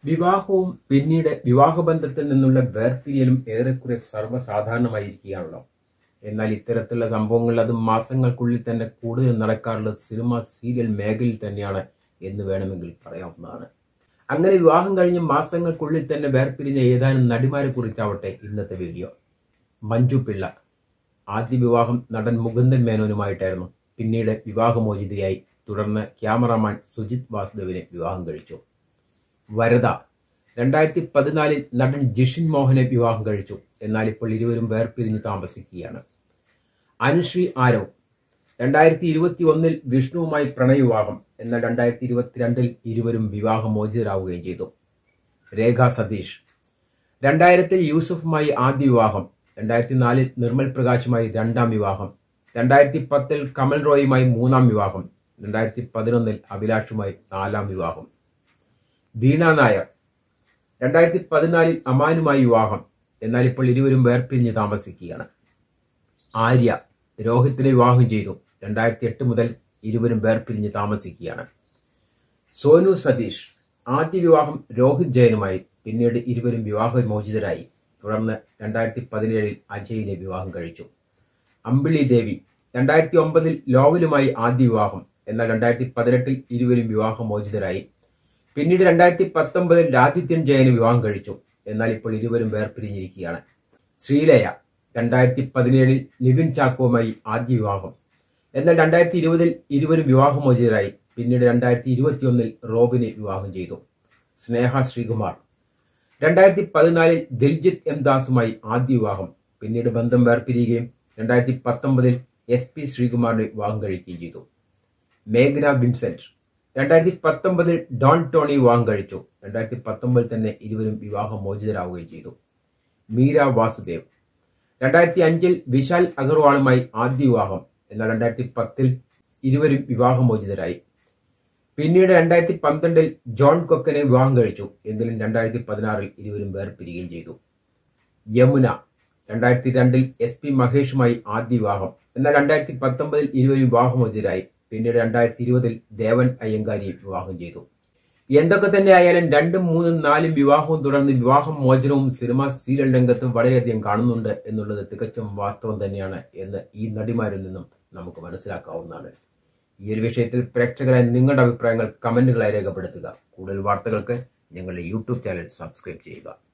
വിവാഹവും പിന്നീട് വിവാഹബന്ധത്തിൽ നിന്നുള്ള വേർപിരിയലും ഏറെക്കുറെ സർവ്വസാധാരണമായിരിക്കുകയാണല്ലോ എന്നാൽ ഇത്തരത്തിലുള്ള സംഭവങ്ങൾ അത് മാസങ്ങൾക്കുള്ളിൽ തന്നെ കൂടുതൽ നടക്കാറുള്ളത് സിനിമ സീരിയൽ മേഖലയിൽ തന്നെയാണ് എന്ന് വേണമെങ്കിൽ പറയാവുന്നതാണ് അങ്ങനെ വിവാഹം കഴിഞ്ഞ് മാസങ്ങൾക്കുള്ളിൽ തന്നെ വേർപിരിഞ്ഞ ഏതാനും നടിമാരെ കുറിച്ചാവട്ടെ ഇന്നത്തെ വീഡിയോ മഞ്ജു പിള്ള ആദ്യ വിവാഹം നടൻ മുകുന്ദൻ മേനോനുമായിട്ടായിരുന്നു പിന്നീട് വിവാഹമോചിതയായി തുടർന്ന് ക്യാമറാമാൻ സുജിത് വാസുദേവിനെ വിവാഹം കഴിച്ചു വരദ രണ്ടായിരത്തി പതിനാലിൽ നടൻ ജിഷിൻ മോഹനെ വിവാഹം കഴിച്ചു എന്നാൽ ഇപ്പോൾ ഇരുവരും വേർപിരിഞ്ഞ് താമസിക്കുകയാണ് അനുശ്രീ ആരവ് രണ്ടായിരത്തി ഇരുപത്തി ഒന്നിൽ വിഷ്ണുവുമായി പ്രണയവിവാഹം എന്നാൽ രണ്ടായിരത്തി ഇരുപത്തിരണ്ടിൽ ഇരുവരും വിവാഹമോചിതരാവുകയും ചെയ്തു രേഖ സതീഷ് രണ്ടായിരത്തിൽ യൂസഫുമായി ആദ്യ വിവാഹം രണ്ടായിരത്തി നാലിൽ നിർമ്മൽ പ്രകാശുമായി രണ്ടാം വിവാഹം രണ്ടായിരത്തി പത്തിൽ കമൽ റോയുമായി മൂന്നാം വിവാഹം രണ്ടായിരത്തി പതിനൊന്നിൽ അഭിലാഷുമായി നാലാം വിവാഹം വീണ നായർ രണ്ടായിരത്തി പതിനാലിൽ അമാനുമായി വിവാഹം എന്നാൽ ഇപ്പോൾ ഇരുവരും വേർപിരിഞ്ഞ് താമസിക്കുകയാണ് ആര്യ രോഹിത്തിനെ വിവാഹം ചെയ്തു രണ്ടായിരത്തി എട്ട് മുതൽ ഇരുവരും വേർപിരിഞ്ഞ് താമസിക്കുകയാണ് സോനു സതീഷ് ആദ്യ വിവാഹം രോഹിത് ജയനുമായി പിന്നീട് ഇരുവരും വിവാഹമോചിതരായി തുടർന്ന് രണ്ടായിരത്തി പതിനേഴിൽ അജയിനെ വിവാഹം കഴിച്ചു അമ്പിളി ദേവി രണ്ടായിരത്തി ഒമ്പതിൽ ലോവലുമായി ആദ്യ വിവാഹം എന്നാൽ രണ്ടായിരത്തി പതിനെട്ടിൽ ഇരുവരും വിവാഹമോചിതരായി പിന്നീട് രണ്ടായിരത്തി പത്തൊമ്പതിൽ രാധിത്യൻ ജയന് വിവാഹം കഴിച്ചു എന്നാൽ ഇപ്പോൾ ഇരുവരും വേർപിരിഞ്ഞിരിക്കുകയാണ് ശ്രീലയ രണ്ടായിരത്തി പതിനേഴിൽ നിവിൻ ചാക്കോവുമായി ആദ്യ വിവാഹം എന്നാൽ രണ്ടായിരത്തി ഇരുപതിൽ ഇരുവരും വിവാഹമോചിതരായി പിന്നീട് രണ്ടായിരത്തി ഇരുപത്തിയൊന്നിൽ റോബിനെ വിവാഹം ചെയ്തു സ്നേഹ ശ്രീകുമാർ രണ്ടായിരത്തി പതിനാലിൽ ദിൽജിത്ത് എം ദാസുമായി ആദ്യ വിവാഹം പിന്നീട് ബന്ധം വേർപിരിയുകയും രണ്ടായിരത്തി പത്തൊമ്പതിൽ എസ് പി ശ്രീകുമാറിനെ വിവാഹം കഴിക്കുകയും ചെയ്തു മേഘന വിൻസെന്റ് രണ്ടായിരത്തി പത്തൊമ്പതിൽ ഡോൺ ടോണി വിവാഹം കഴിച്ചു രണ്ടായിരത്തി പത്തൊമ്പതിൽ തന്നെ ഇരുവരും വിവാഹമോചിതരാവുകയും ചെയ്തു മീര വാസുദേവ് രണ്ടായിരത്തി അഞ്ചിൽ വിശാൽ അഗർവാളുമായി ആദ്യ വിവാഹം എന്നാൽ രണ്ടായിരത്തി പത്തിൽ ഇരുവരും വിവാഹമോചിതരായി പിന്നീട് രണ്ടായിരത്തി പന്ത്രണ്ടിൽ ജോൺ കൊക്കനെ വിവാഹം കഴിച്ചു എങ്കിലും രണ്ടായിരത്തി പതിനാറിൽ ഇരുവരും വേർപിരിയുകയും ചെയ്തു യമുന രണ്ടായിരത്തി രണ്ടിൽ എസ് പി മഹേഷുമായി ആദ്യ വിവാഹം എന്നാൽ രണ്ടായിരത്തി പത്തൊമ്പതിൽ ഇരുവരും വിവാഹമോചിതരായി പിന്നീട് രണ്ടായിരത്തി ഇരുപതിൽ ദേവൻ അയ്യങ്കാരിയെ വിവാഹം ചെയ്തു എന്തൊക്കെ തന്നെ ആയാലും രണ്ടും മൂന്നും നാലും വിവാഹവും തുടർന്ന് വിവാഹം മോചനവും സിനിമ സീരിയൽ രംഗത്തും വളരെയധികം കാണുന്നുണ്ട് എന്നുള്ളത് തികച്ചും വാസ്തവം തന്നെയാണ് എന്ന് ഈ നടിമാരിൽ നിന്നും നമുക്ക് മനസ്സിലാക്കാവുന്നതാണ് ഈ ഒരു വിഷയത്തിൽ പ്രേക്ഷകരായ നിങ്ങളുടെ അഭിപ്രായങ്ങൾ കമന്റുകളായി രേഖപ്പെടുത്തുക കൂടുതൽ വാർത്തകൾക്ക് ഞങ്ങളുടെ യൂട്യൂബ് ചാനൽ സബ്സ്ക്രൈബ് ചെയ്യുക